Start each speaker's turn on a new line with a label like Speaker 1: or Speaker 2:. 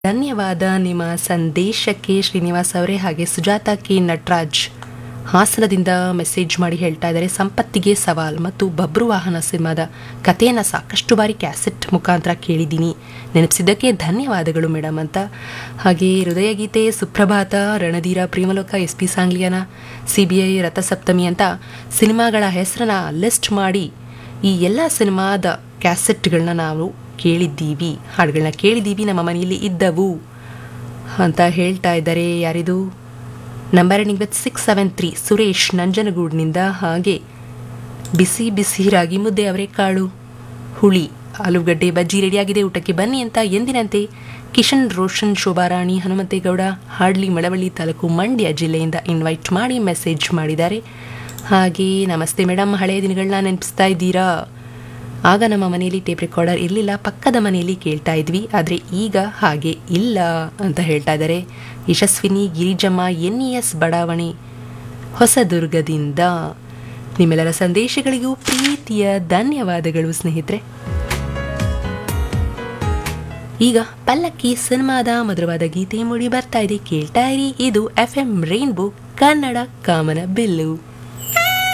Speaker 1: ಧನ್ಯವಾದ ನಿಮ್ಮ ಸಂದೇಶಕ್ಕೆ ಶ್ರೀನಿವಾಸ್ ಅವರೇ ಹಾಗೆ ಸುಜಾತ ಕೆ ನಟರಾಜ್ ಹಾಸನದಿಂದ ಮೆಸೇಜ್ ಮಾಡಿ ಹೇಳ್ತಾ ಇದ್ದಾರೆ ಸಂಪತ್ತಿಗೆ ಸವಾಲ್ ಮತ್ತು ಬಬ್ರು ವಾಹನ ಸಿನಿಮಾದ ಕಥೆಯನ್ನು ಸಾಕಷ್ಟು ಬಾರಿ ಕ್ಯಾಸೆಟ್ ಮುಖಾಂತರ ಕೇಳಿದ್ದೀನಿ ನೆನಪಿಸಿದ್ದಕ್ಕೆ ಧನ್ಯವಾದಗಳು ಮೇಡಮ್ ಅಂತ ಹಾಗೆ Hrudayageethe Suprabhata Ranadheera Premaloka S P Sangliyana C B I Rathasapthami ಅಂತ ಸಿನಿಮಾಗಳ ಹೆಸರನ್ನ ಲಿಸ್ಟ್ ಮಾಡಿ ಈ ಎಲ್ಲ ಸಿನಿಮಾದ ಕ್ಯಾಸೆಟ್ಗಳನ್ನ ನಾವು ಕೇಳಿದ್ದೀವಿ ಹಾಡುಗಳನ್ನ ಕೇಳಿದ್ದೀವಿ ನಮ್ಮ ಮನೆಯಲ್ಲಿ ಇದ್ದವು ಅಂತ ಹೇಳ್ತಾ ಇದ್ದಾರೆ ಯಾರಿದು number ending with six seven three Suresh ನಂಜನಗೂಡಿನಿಂದ ಹಾಗೆ ಬಿಸಿ ಬಿಸಿ ರಾಗಿ ಮುದ್ದೆ ಅವರೆಕಾಳು ಹುಳಿ ಆಲೂಗಡ್ಡೆ ಬಜ್ಜಿ ರೆಡಿಯಾಗಿದೆ ಊಟಕ್ಕೆ ಬನ್ನಿ ಅಂತ ಎಂದಿನಂತೆ ಕಿಶನ್ ರೋಷನ್ ಶೋಭಾರಾಣಿ ಹನುಮಂತೇಗೌಡ ಹಾಡ್ಲಿ ಮಳವಳ್ಳಿ ತಾಲೂಕು ಮಂಡ್ಯ ಜಿಲ್ಲೆಯಿಂದ ಇನ್ವೈಟ್ ಮಾಡಿ ಮೆಸೇಜ್ ಮಾಡಿದ್ದಾರೆ ಹಾಗೆ ನಮಸ್ತೆ ಮೇಡಮ್ ಹಳೆಯ ದಿನಗಳನ್ನ ನೆನಪಿಸ್ತಾ ಇದ್ದೀರಾ ಆಗ ನಮ್ಮ ಮನೆಯಲ್ಲಿ ಟೇಪ್ ರೆಕಾರ್ಡರ್ ಇರಲಿಲ್ಲ ಪಕ್ಕದ ಮನೆಯಲ್ಲಿ ಕೇಳ್ತಾ ಇದ್ವಿ ಆದರೆ ಈಗ ಹಾಗೆ ಇಲ್ಲ ಅಂತ ಹೇಳ್ತಾ ಇದ್ದಾರೆ Yashaswini Girijamma N E S ಬಡಾವಣೆ ಹೊಸದುರ್ಗದಿಂದ ನಿಮ್ಮೆಲ್ಲರ ಸಂದೇಶಗಳಿಗೂ ಪ್ರೀತಿಯ ಧನ್ಯವಾದಗಳು ಸ್ನೇಹಿತರೆ ಈಗ ಪಲ್ಲಕ್ಕಿ ಸಿನಿಮಾದ ಮಧುರವಾದ ಗೀತೆ ಮೂಡಿ ಬರ್ತಾ ಇದೆ ಕೇಳ್ತಾ ಇರಿ ಇದು ಎಫ್ ಎಂ ರೈನ್ಬೋ ಕನ್ನಡ ಕಾಮನ ಬಿಲ್ಲು